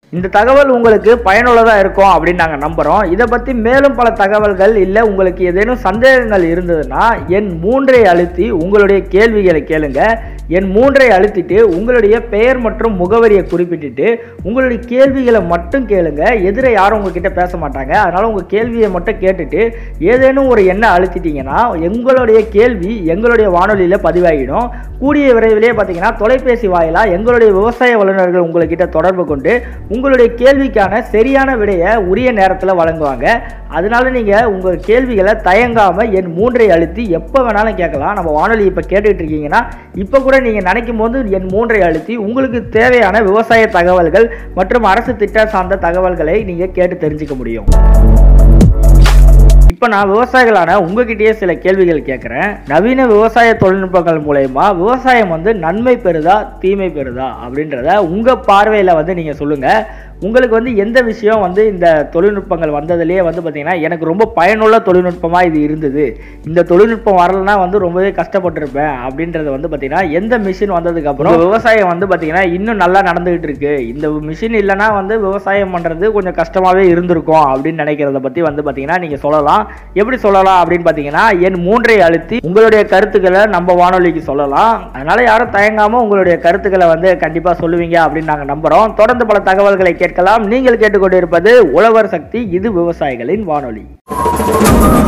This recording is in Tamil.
இந்த தகவல் உங்களுக்கு பயனுள்ளதாக இருக்கும் அப்படின்னு நாங்கள் நம்புகிறோம் இதை பற்றி மேலும் பல தகவல்கள் இல்லை உங்களுக்கு ஏதேனும் சந்தேகங்கள் இருந்ததுன்னா என் மூன்றை அழுத்தி உங்களுடைய கேள்விகளை கேளுங்க என் மூன்றை அழுத்திட்டு உங்களுடைய பெயர் மற்றும் முகவரியை குறிப்பிட்டுட்டு உங்களுடைய கேள்விகளை மட்டும் கேளுங்க எதிரே யாரும் உங்ககிட்ட பேச மாட்டாங்க அதனால் உங்கள் கேள்வியை மட்டும் கேட்டுட்டு ஏதேனும் ஒரு எண்ணை அழுத்திட்டீங்கன்னா எங்களுடைய கேள்வி எங்களுடைய வானொலியில் பதிவாகிடும் கூடிய விரைவிலே பார்த்தீங்கன்னா தொலைபேசி வாயிலாக எங்களுடைய விவசாய வல்லுநர்கள் உங்கள்கிட்ட தொடர்பு கொண்டு உங்களுடைய கேள்விக்கான சரியான விடையை உரிய நேரத்தில் வழங்குவாங்க அதனால நீங்கள் உங்கள் கேள்விகளை தயங்காமல் என் மூன்றை அழுத்தி எப்போ வேணாலும் கேட்கலாம் நம்ம வானொலி இப்போ கேட்டுக்கிட்டு இருக்கீங்கன்னா இப்போ கூட நீங்கள் நினைக்கும் போது என் மூன்றை அழுத்தி உங்களுக்கு தேவையான விவசாய தகவல்கள் மற்றும் அரசு திட்டம் சார்ந்த தகவல்களை நீங்கள் கேட்டு தெரிஞ்சுக்க முடியும் இப்போ நான் விவசாயிகளான உங்ககிட்டயே சில கேள்விகள் கேட்குறேன் நவீன விவசாய தொழில்நுட்பங்கள் மூலயமா விவசாயம் வந்து நன்மை பெறுதா தீமை பெறுதா அப்படின்றத உங்கள் பார்வையில் வந்து நீங்கள் சொல்லுங்கள் உங்களுக்கு வந்து எந்த விஷயம் வந்து இந்த தொழில்நுட்பங்கள் வந்ததுலேயே வந்து பார்த்தீங்கன்னா எனக்கு ரொம்ப பயனுள்ள தொழில்நுட்பமாக இது இருந்தது இந்த தொழில்நுட்பம் வரலனா வந்து ரொம்பவே கஷ்டப்பட்டிருப்பேன் அப்படின்றது வந்து பார்த்தீங்கன்னா எந்த மிஷின் வந்ததுக்கப்புறம் விவசாயம் வந்து பார்த்தீங்கன்னா இன்னும் நல்லா நடந்துகிட்டு இருக்கு இந்த மிஷின் இல்லைன்னா வந்து விவசாயம் பண்ணுறது கொஞ்சம் கஷ்டமாகவே இருந்திருக்கும் அப்படின்னு நினைக்கிறத பற்றி வந்து பார்த்தீங்கன்னா நீங்கள் சொல்லலாம் எப்படி சொல்லலாம் அப்படின்னு பார்த்தீங்கன்னா என் மூன்றை அழுத்தி உங்களுடைய கருத்துக்களை நம்ம வானொலிக்கு சொல்லலாம் அதனால யாரும் தயங்காம உங்களுடைய கருத்துக்களை வந்து கண்டிப்பாக சொல்லுவீங்க அப்படின்னு நாங்கள் நம்புகிறோம் தொடர்ந்து பல தகவல்களை கேட்கலாம் நீங்கள் கேட்டுக்கொண்டிருப்பது உழவர் சக்தி இது விவசாயிகளின் வானொலி